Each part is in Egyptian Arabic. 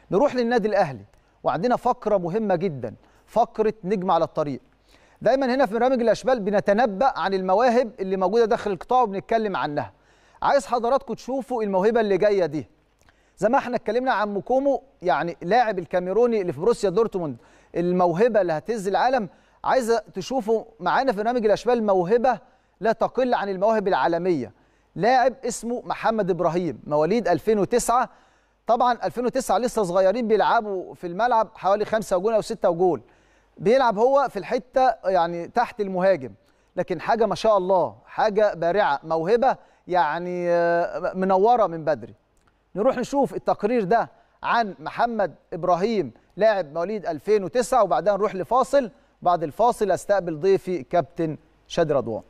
نروح للنادي الاهلي وعندنا فقره مهمه جدا فقره نجم على الطريق دايما هنا في برنامج الاشبال بنتنبأ عن المواهب اللي موجوده داخل القطاع وبنتكلم عنها عايز حضراتكم تشوفوا الموهبه اللي جايه دي زي ما احنا اتكلمنا عن موكومو يعني لاعب الكاميروني اللي في بروسيا دورتموند الموهبه اللي هتهز العالم عايزه تشوفوا معانا في برنامج الاشبال موهبه لا تقل عن المواهب العالميه لاعب اسمه محمد ابراهيم مواليد 2009 طبعا 2009 لسه صغيرين بيلعبوا في الملعب حوالي خمسة وجول او ستة وجول بيلعب هو في الحته يعني تحت المهاجم لكن حاجه ما شاء الله حاجه بارعه موهبه يعني منوره من بدري نروح نشوف التقرير ده عن محمد ابراهيم لاعب مواليد 2009 وبعدها نروح لفاصل بعد الفاصل استقبل ضيفي كابتن شادي رضوان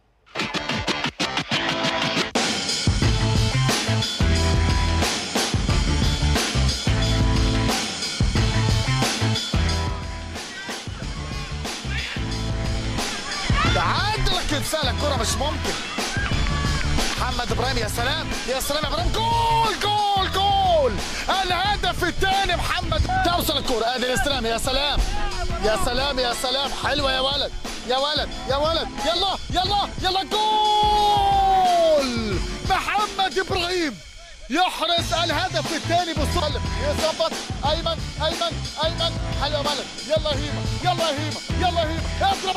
عندك رسالة الكرة مش ممكن محمد ابراهيم يا سلام يا سلام يا ابراهيم جول جول جول الهدف الثاني محمد توصل الكرة ادي الاستلام يا سلام يا سلام يا سلام حلوة يا ولد يا ولد يا ولد يلا يلا يلا جول محمد ابراهيم يحرز الهدف الثاني بالصلب يظبط ايمن ايمن ايمن حلو يا ولد يلا هيما يلا هيما يلا هيما اضرب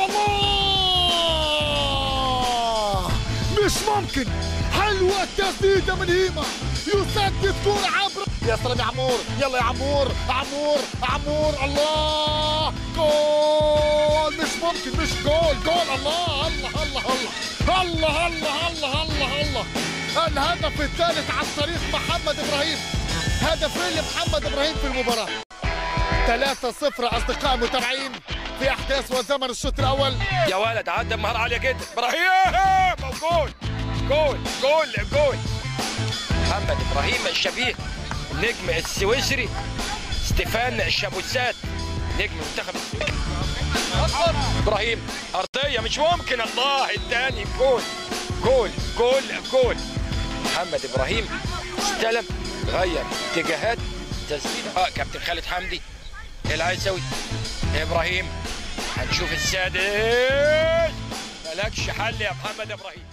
الله مش ممكن حلوه التسديده من هيما يسدد كوره عبر يا سلام يا عمور يلا يا عمور عمور عمور الله جول مش ممكن مش جول جول الله الله الله الله الله الله الله الله الله الهدف الثالث عن طريق محمد ابراهيم هدفين لمحمد ابراهيم في المباراه 3-0 اصدقاء متابعين في احداث وزمن الشوط الاول يا ولد عدى بمهارة عالية جدا ابراهيم جول جول جول جول محمد ابراهيم الشبيه النجم السويسري ستيفان الشابوسات نجم منتخب ابراهيم ارضيه مش ممكن الله الثاني جول جول جول جول محمد ابراهيم استلم غير اتجاهات تسديد اه كابتن خالد حمدي العيسوي ابراهيم هنشوف السادس مالكش حل يا محمد ابراهيم